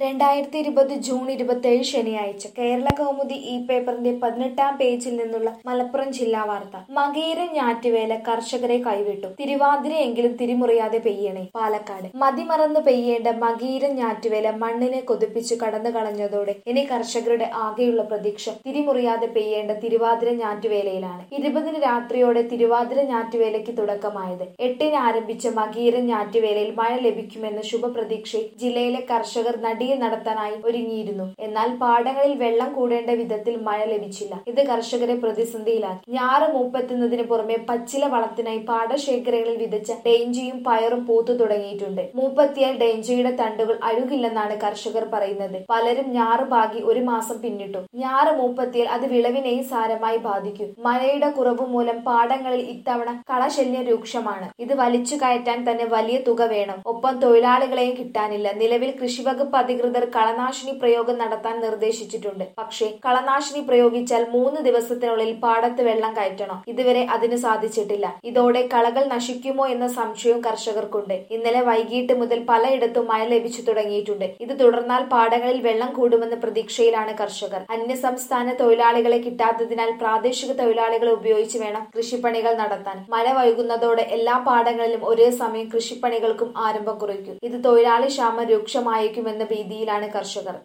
രണ്ടായിരത്തി ഇരുപത് ജൂൺ ഇരുപത്തിയേഴ് ശനിയാഴ്ച കേരള കൗമുദി ഈ പേപ്പറിന്റെ പതിനെട്ടാം പേജിൽ നിന്നുള്ള മലപ്പുറം ജില്ലാ വാർത്ത മകേര ഞാറ്റുവേല കർഷകരെ കൈവിട്ടു തിരുവാതിരയെങ്കിലും തിരിമുറിയാതെ പെയ്യണേ പാലക്കാട് മതിമറന്ന് പെയ്യേണ്ട മകീര ഞാറ്റുവേല മണ്ണിനെ കൊതിപ്പിച്ചു കടന്നു കളഞ്ഞതോടെ ഇനി കർഷകരുടെ ആകെയുള്ള പ്രതീക്ഷ തിരിമുറിയാതെ പെയ്യേണ്ട തിരുവാതിര ഞാറ്റുവേലയിലാണ് ഇരുപതിന് രാത്രിയോടെ തിരുവാതിര ഞാറ്റുവേലയ്ക്ക് തുടക്കമായത് എട്ടിന് ആരംഭിച്ച മകീര ഞാറ്റുവേലയിൽ മഴ ലഭിക്കുമെന്ന ശുഭപ്രതീക്ഷയിൽ ജില്ലയിലെ കർഷകർ നടിയിൽ നടത്താനായി ഒരുങ്ങിയിരുന്നു എന്നാൽ പാടങ്ങളിൽ വെള്ളം കൂടേണ്ട വിധത്തിൽ മഴ ലഭിച്ചില്ല ഇത് കർഷകരെ പ്രതിസന്ധിയിലാക്കി ഞാറ് മൂപ്പെത്തുന്നതിന് പുറമെ പച്ചില വളത്തിനായി പാടശേഖരങ്ങളിൽ വിതച്ച ഡേഞ്ചിയും പയറും പൂത്തു തുടങ്ങിയിട്ടുണ്ട് മൂപ്പെത്തിയാൽ ഡേഞ്ചിയുടെ തണ്ടുകൾ അഴുകില്ലെന്നാണ് കർഷകർ പറയുന്നത് പലരും ഞാറ് പാകി ഒരു മാസം പിന്നിട്ടു ഞാറ് മൂപ്പെത്തിയാൽ അത് വിളവിനെയും സാരമായി ബാധിക്കും മഴയുടെ കുറവ് മൂലം പാടങ്ങളിൽ ഇത്തവണ കളശല്യം രൂക്ഷമാണ് ഇത് വലിച്ചു കയറ്റാൻ തന്നെ വലിയ തുക വേണം ഒപ്പം തൊഴിലാളികളെയും കിട്ടാനില്ല നിലവിൽ കൃഷിവകുപ്പ് അധികൃതർ കളനാശിനി പ്രയോഗം നടത്താൻ നിർദ്ദേശിച്ചിട്ടുണ്ട് പക്ഷേ കളനാശിനി പ്രയോഗിച്ചാൽ മൂന്ന് ദിവസത്തിനുള്ളിൽ പാടത്ത് വെള്ളം കയറ്റണം ഇതുവരെ അതിന് സാധിച്ചിട്ടില്ല ഇതോടെ കളകൾ നശിക്കുമോ എന്ന സംശയവും കർഷകർക്കുണ്ട് ഇന്നലെ വൈകിട്ട് മുതൽ പലയിടത്തും മഴ ലഭിച്ചു തുടങ്ങിയിട്ടുണ്ട് ഇത് തുടർന്നാൽ പാടങ്ങളിൽ വെള്ളം കൂടുമെന്ന പ്രതീക്ഷയിലാണ് കർഷകർ അന്യസംസ്ഥാന തൊഴിലാളികളെ കിട്ടാത്തതിനാൽ പ്രാദേശിക തൊഴിലാളികളെ ഉപയോഗിച്ച് വേണം കൃഷിപ്പണികൾ നടത്താൻ മഴ വൈകുന്നതോടെ എല്ലാ പാടങ്ങളിലും ഒരേ സമയം കൃഷിപ്പണികൾക്കും ആരംഭം കുറിക്കും ഇത് തൊഴിലാളി ക്ഷാമം രൂക്ഷമായേക്കുമെന്ന ഭീതിയിലാണ് കർഷകർ